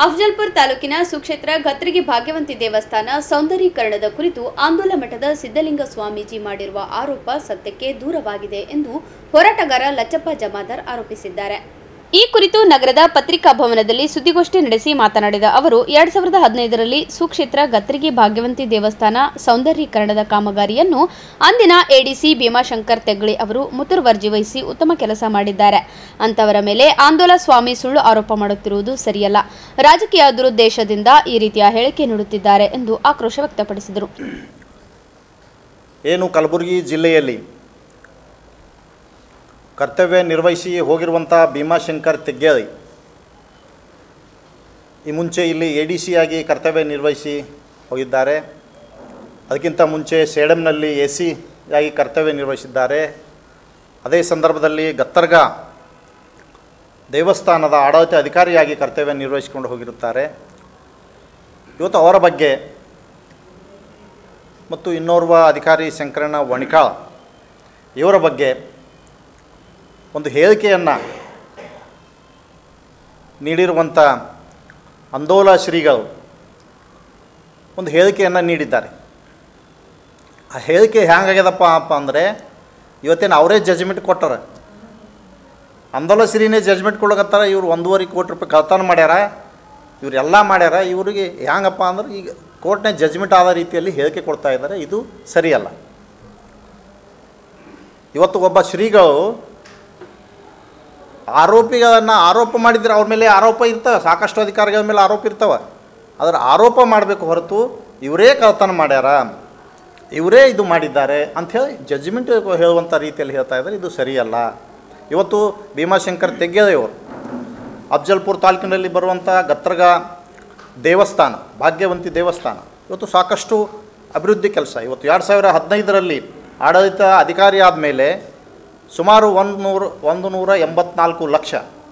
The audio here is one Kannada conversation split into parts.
ಅಫಜಲ್ಪುರ್ ತಾಲೂಕಿನ ಸುಕ್ಷೇತ್ರ ಗತ್ರಿಗೆ ಭಾಗ್ಯವಂತಿ ದೇವಸ್ಥಾನ ಸೌಂದರೀಕರಣದ ಕುರಿತು ಆಂದೋಲ ಮಠದ ಸಿದ್ದಲಿಂಗ ಸ್ವಾಮೀಜಿ ಮಾಡಿರುವ ಆರೋಪ ಸತ್ಯಕ್ಕೆ ದೂರವಾಗಿದೆ ಎಂದು ಹೋರಾಟಗಾರ ಲಚ್ಚಪ್ಪ ಜಮಾದಾರ್ ಆರೋಪಿಸಿದ್ದಾರೆ ಈ ಕುರಿತು ನಗರದ ಪತ್ರಿಕಾ ಭವನದಲ್ಲಿ ಸುದ್ದಿಗೋಷ್ಠಿ ನಡೆಸಿ ಮಾತನಾಡಿದ ಅವರು ಎರಡ್ ಸಾವಿರದ ಹದಿನೈದರಲ್ಲಿ ಸುಕ್ಷೇತ್ರ ಗತ್ರಿಗೆ ಭಾಗ್ಯವಂತಿ ದೇವಸ್ಥಾನ ಸೌಂದರ್ಯೀಕರಣದ ಕಾಮಗಾರಿಯನ್ನು ಅಂದಿನ ಎಡಿಸಿ ಭೀಮಾಶಂಕರ್ ತೆಗ್ಳಿ ಅವರು ಮುತುರ್ವರ್ಜಿ ವಹಿಸಿ ಉತ್ತಮ ಕೆಲಸ ಮಾಡಿದ್ದಾರೆ ಅಂತವರ ಮೇಲೆ ಆಂದೋಲ ಸ್ವಾಮಿ ಸುಳ್ಳು ಆರೋಪ ಮಾಡುತ್ತಿರುವುದು ಸರಿಯಲ್ಲ ರಾಜಕೀಯ ದುರುದ್ದೇಶದಿಂದ ಈ ರೀತಿಯ ಹೇಳಿಕೆ ನೀಡುತ್ತಿದ್ದಾರೆ ಎಂದು ಆಕ್ರೋಶ ವ್ಯಕ್ತಪಡಿಸಿದರು ಏನು ಕಲಬುರಗಿ ಜಿಲ್ಲೆಯಲ್ಲಿ ಕರ್ತವ್ಯ ನಿರ್ವಹಿಸಿ ಹೋಗಿರುವಂಥ ಭೀಮಾಶಂಕರ್ ತೆಗ್ಗೇಳಿ ಈ ಮುಂಚೆ ಇಲ್ಲಿ ಎ ಡಿ ಸಿ ಆಗಿ ಕರ್ತವ್ಯ ನಿರ್ವಹಿಸಿ ಹೋಗಿದ್ದಾರೆ ಅದಕ್ಕಿಂತ ಮುಂಚೆ ಸೇಡಂನಲ್ಲಿ ಎ ಸಿ ಆಗಿ ಕರ್ತವ್ಯ ನಿರ್ವಹಿಸಿದ್ದಾರೆ ಅದೇ ಸಂದರ್ಭದಲ್ಲಿ ಗತ್ತರ್ಗ ದೇವಸ್ಥಾನದ ಆಡಳಿತ ಅಧಿಕಾರಿಯಾಗಿ ಕರ್ತವ್ಯ ನಿರ್ವಹಿಸಿಕೊಂಡು ಹೋಗಿರುತ್ತಾರೆ ಇವತ್ತು ಅವರ ಬಗ್ಗೆ ಮತ್ತು ಇನ್ನೋರ್ವ ಅಧಿಕಾರಿ ಶಂಕರಣ್ಣ ವಣಿಕಾಳ್ ಇವರ ಬಗ್ಗೆ ಒಂದು ಹೇಳಿಕೆಯನ್ನು ನೀಡಿರುವಂಥ ಅಂದೋಲ ಶ್ರೀಗಳು ಒಂದು ಹೇಳಿಕೆಯನ್ನು ನೀಡಿದ್ದಾರೆ ಆ ಹೇಳಿಕೆ ಹ್ಯಾಂಗಾಗ್ಯದಪ್ಪ ಅಪ್ಪ ಅಂದರೆ ಇವತ್ತೇನು ಅವರೇ ಜಜ್ಮೆಂಟ್ ಕೊಟ್ಟಾರ ಅಂದೋಲ ಶ್ರೀನೇ ಜಜ್ಮೆಂಟ್ ಕೊಡಕತ್ತಾರ ಇವ್ರು ಒಂದೂವರೆ ಕೋಟಿ ರೂಪಾಯಿ ಕಳ್ತನ ಮಾಡ್ಯಾರ ಇವರೆಲ್ಲ ಮಾಡ್ಯಾರ ಇವರಿಗೆ ಹ್ಯಾಂಗಪ್ಪ ಅಂದ್ರೆ ಈಗ ಕೋರ್ಟ್ನ ಜಜ್ಮೆಂಟ್ ಆದ ರೀತಿಯಲ್ಲಿ ಹೇಳಿಕೆ ಕೊಡ್ತಾ ಇದ್ದಾರೆ ಇದು ಸರಿಯಲ್ಲ ಇವತ್ತು ಒಬ್ಬ ಶ್ರೀಗಳು ಆರೋಪಿಗಳನ್ನು ಆರೋಪ ಮಾಡಿದರೆ ಅವ್ರ ಮೇಲೆ ಆರೋಪ ಇರ್ತವೆ ಸಾಕಷ್ಟು ಅಧಿಕಾರಿಗಳ ಮೇಲೆ ಆರೋಪ ಇರ್ತವೆ ಅದರ ಆರೋಪ ಮಾಡಬೇಕು ಹೊರತು ಇವರೇ ಕಳ್ತನ ಮಾಡ್ಯಾರ ಇವರೇ ಇದು ಮಾಡಿದ್ದಾರೆ ಅಂಥೇಳಿ ಜಡ್ಜ್ಮೆಂಟ್ ಹೇಳುವಂಥ ರೀತಿಯಲ್ಲಿ ಹೇಳ್ತಾ ಇದ್ದಾರೆ ಇದು ಸರಿಯಲ್ಲ ಇವತ್ತು ಭೀಮಾಶಂಕರ್ ತೆಗ್ಗೆಯವರು ಅಫ್ಜಲ್ಪುರ್ ತಾಲೂಕಿನಲ್ಲಿ ಬರುವಂಥ ಗತ್ರಗ ದೇವಸ್ಥಾನ ಭಾಗ್ಯವಂತಿ ದೇವಸ್ಥಾನ ಇವತ್ತು ಸಾಕಷ್ಟು ಅಭಿವೃದ್ಧಿ ಕೆಲಸ ಇವತ್ತು ಎರಡು ಸಾವಿರ ಹದಿನೈದರಲ್ಲಿ ಆಡಳಿತ ಅಧಿಕಾರಿ ಆದಮೇಲೆ ಸುಮಾರು ಒಂದು ನೂರು ಒಂದು ನೂರ ಎಂಬತ್ನಾಲ್ಕು ಲಕ್ಷ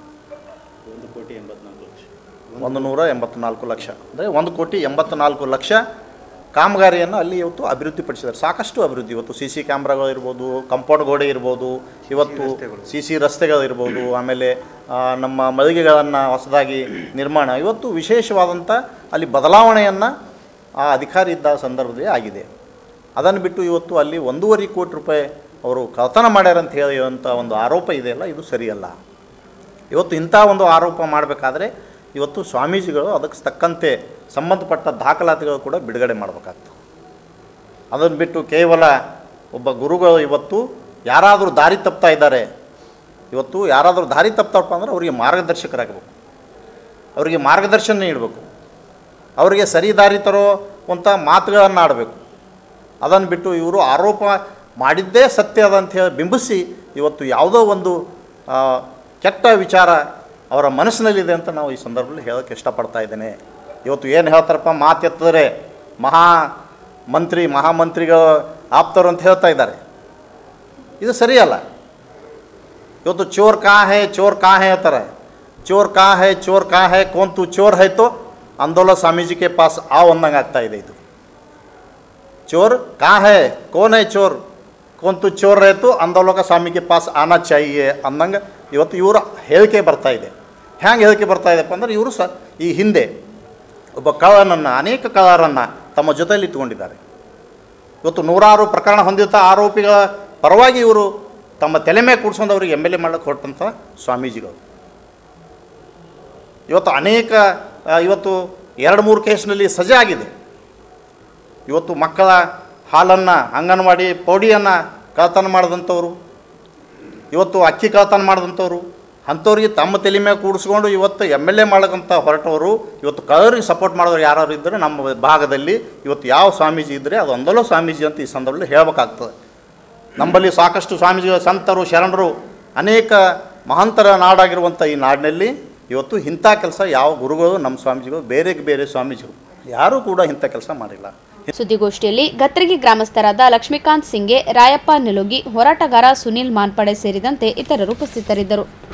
ಒಂದು ನೂರ ಎಂಬತ್ನಾಲ್ಕು ಲಕ್ಷ ಅಂದರೆ ಒಂದು ಕೋಟಿ ಎಂಬತ್ನಾಲ್ಕು ಲಕ್ಷ ಕಾಮಗಾರಿಯನ್ನು ಅಲ್ಲಿ ಇವತ್ತು ಅಭಿವೃದ್ಧಿಪಡಿಸಿದ್ದಾರೆ ಸಾಕಷ್ಟು ಅಭಿವೃದ್ಧಿ ಇವತ್ತು ಸಿ ಸಿ ಕ್ಯಾಮ್ರಾಗಳು ಇರ್ಬೋದು ಕಂಪೌಂಡ್ ಗೋಡೆ ಇರ್ಬೋದು ಇವತ್ತು ಸಿ ಸಿ ರಸ್ತೆಗಳಿರ್ಬೋದು ಆಮೇಲೆ ಆ, ನಮ್ಮ ಮಳಿಗೆಗಳನ್ನು ಹೊಸದಾಗಿ ನಿರ್ಮಾಣ ಇವತ್ತು ವಿಶೇಷವಾದಂಥ ಅಲ್ಲಿ ಬದಲಾವಣೆಯನ್ನು ಆ ಅಧಿಕಾರಿ ಇದ್ದ ಸಂದರ್ಭದಲ್ಲಿ ಆಗಿದೆ ಅದನ್ನು ಬಿಟ್ಟು ಇವತ್ತು ಅಲ್ಲಿ ಒಂದೂವರೆ ಕೋಟಿ ರೂಪಾಯಿ ಅವರು ಕಳ್ತನ ಮಾಡ್ಯಾರ ಅಂತ ಹೇಳುವಂಥ ಒಂದು ಆರೋಪ ಇದೆಯಲ್ಲ ಇದು ಸರಿಯಲ್ಲ ಇವತ್ತು ಇಂಥ ಒಂದು ಆರೋಪ ಮಾಡಬೇಕಾದ್ರೆ ಇವತ್ತು ಸ್ವಾಮೀಜಿಗಳು ಅದಕ್ಕೆ ತಕ್ಕಂತೆ ಸಂಬಂಧಪಟ್ಟ ದಾಖಲಾತಿಗಳು ಕೂಡ ಬಿಡುಗಡೆ ಮಾಡಬೇಕಾಗ್ತದೆ ಅದನ್ನು ಬಿಟ್ಟು ಕೇವಲ ಒಬ್ಬ ಗುರುಗಳು ಇವತ್ತು ಯಾರಾದರೂ ದಾರಿ ತಪ್ತಾ ಇದ್ದಾರೆ ಇವತ್ತು ಯಾರಾದರೂ ದಾರಿ ತಪ್ತಪ್ಪ ಅಂದ್ರೆ ಅವರಿಗೆ ಮಾರ್ಗದರ್ಶಕರಾಗಬೇಕು ಅವರಿಗೆ ಮಾರ್ಗದರ್ಶನ ನೀಡಬೇಕು ಅವರಿಗೆ ಸರಿ ದಾರಿ ತರುವಂಥ ಮಾತುಗಳನ್ನು ಆಡಬೇಕು ಅದನ್ನು ಬಿಟ್ಟು ಇವರು ಆರೋಪ ಮಾಡಿದ್ದೇ ಸತ್ಯ ಅದ ಅಂತ ಹೇಳಿ ಬಿಂಬಿಸಿ ಇವತ್ತು ಯಾವುದೋ ಒಂದು ಆ, ಕೆಟ್ಟ ವಿಚಾರ ಅವರ ಮನಸ್ಸಿನಲ್ಲಿದೆ ಅಂತ ನಾವು ಈ ಸಂದರ್ಭದಲ್ಲಿ ಹೇಳೋಕ್ಕೆ ಇಷ್ಟಪಡ್ತಾ ಇದ್ದೇನೆ ಇವತ್ತು ಏನು ಹೇಳ್ತಾರಪ್ಪ ಮಾತು ಎತ್ತಿದ್ರೆ ಮಹಾ ಮಂತ್ರಿ ಮಹಾಮಂತ್ರಿಗಳು ಆಪ್ತರು ಅಂತ ಹೇಳ್ತಾ ಇದ್ದಾರೆ ಇದು ಸರಿಯಲ್ಲ ಇವತ್ತು ಚೋರ್ ಕಾ ಹೇ ಚೋರ್ ಕಾ ಹೇ ಹೇಳ್ತಾರೆ ಚೋರ್ ಕಾ ಹೇ ಚೋರ್ ಕಾ ಹೇ ಕೋನ್ ತು ಚೋರ್ ಹೈ ತೋ ಅಂದೋಲ ಸ್ವಾಮೀಜಿ ಕೆ ಪಾಸ್ ಆ ಒಂದಂಗೆ ಆಗ್ತಾ ಇದೆ ಇದು चोर कहाँ है कौन है चोर कौन तू चोर रहे तो ಅಂದೋಲಕ ಸ್ವಾಮಿಗೆ ಪಾಸ್ ಆನಾ ಚಾಹಿಯೆ ಅಂದಂಗೆ ಇವತ್ತು ಇವರ ಹೇಳಿಕೆ ಬರ್ತಾ ಇದೆ ಹ್ಯಾಂಗೆ ಹೇಳಿಕೆ ಬರ್ತಾ ಇದೆಪ್ಪ ಅಂದ್ರೆ ಇವರು ಸ ಈ ಹಿಂದೆ ಒಬ್ಬ ಕಳ್ಳನನ್ನು ಅನೇಕ ಕಳ್ಳರನ್ನು ತಮ್ಮ ಜೊತೆಯಲ್ಲಿ ಇಟ್ಕೊಂಡಿದ್ದಾರೆ ಇವತ್ತು ನೂರಾರು ಪ್ರಕರಣ ಹೊಂದಿದ್ದ ಆರೋಪಿಗಳ ಪರವಾಗಿ ಇವರು ತಮ್ಮ ತಲೆ ಮೇಲೆ ಕೂಡ್ಸ್ಕೊಂಡು ಅವ್ರಿಗೆ ಎಮ್ ಎಲ್ ಎ ಮಾಡಕ್ಕೆ ಹೊರಟಂಥ ಸ್ವಾಮೀಜಿಗಳು ಇವತ್ತು ಅನೇಕ ಆ, ಇವತ್ತು ಎರಡು ಮೂರು ಕೇಸ್ನಲ್ಲಿ ಸಜೆ ಆಗಿದೆ ಇವತ್ತು ಮಕ್ಕಳ ಹಾಲನ್ನು ಅಂಗನವಾಡಿ ಪೌಡಿಯನ್ನು ಕಳ್ತನ ಮಾಡಿದಂಥವ್ರು ಇವತ್ತು ಅಕ್ಕಿ ಕಳ್ತನ ಮಾಡಿದಂಥವ್ರು ಅಂಥವ್ರಿಗೆ ತಮ್ಮ ತಲೆ ಮೇಲೆ ಕೂಡಿಸ್ಕೊಂಡು ಇವತ್ತು ಎಮ್ ಎಲ್ ಎ ಮಾಡಕ್ಕಂತ ಹೊರಟವರು ಇವತ್ತು ಕಳ್ಳರಿಗೆ ಸಪೋರ್ಟ್ ಮಾಡೋರು ಯಾರು ಇದ್ದರೆ ನಮ್ಮ ಭಾಗದಲ್ಲಿ ಇವತ್ತು ಯಾವ ಸ್ವಾಮೀಜಿ ಇದ್ದರೆ ಅದು ಒಂದಲ್ಲೋ ಸ್ವಾಮೀಜಿ ಅಂತ ಈ ಸಂದರ್ಭದಲ್ಲಿ ಹೇಳಬೇಕಾಗ್ತದೆ ನಮ್ಮಲ್ಲಿ ಸಾಕಷ್ಟು ಸ್ವಾಮೀಜಿಗಳು ಸಂತರು ಶರಣರು ಅನೇಕ ಮಹಾಂತರ ನಾಡಾಗಿರುವಂಥ ಈ ನಾಡಿನಲ್ಲಿ ಇವತ್ತು ಇಂಥ ಕೆಲಸ ಯಾವ ಗುರುಗಳು ನಮ್ಮ ಸ್ವಾಮೀಜಿಗಳು ಬೇರೆ ಬೇರೆ ಸ್ವಾಮೀಜಿಗಳು ಯಾರೂ ಕೂಡ ಇಂಥ ಕೆಲಸ ಮಾಡಿಲ್ಲ ಸುದ್ದಿಗೋಷ್ಠಿಯಲ್ಲಿ ಗತ್ರಿಗೆ ಗ್ರಾಮಸ್ಥರಾದ ಲಕ್ಷ್ಮೀಕಾಂತ್ ಸಿಂಗೆ ರಾಯಪ್ಪ ನಿಲುಗಿ ಹೋರಾಟಗಾರ ಸುನೀಲ್ ಮಾನ್ಪಡೆ ಸೇರಿದಂತೆ ಇತರರು ಉಪಸ್ಥಿತರಿದ್ದರು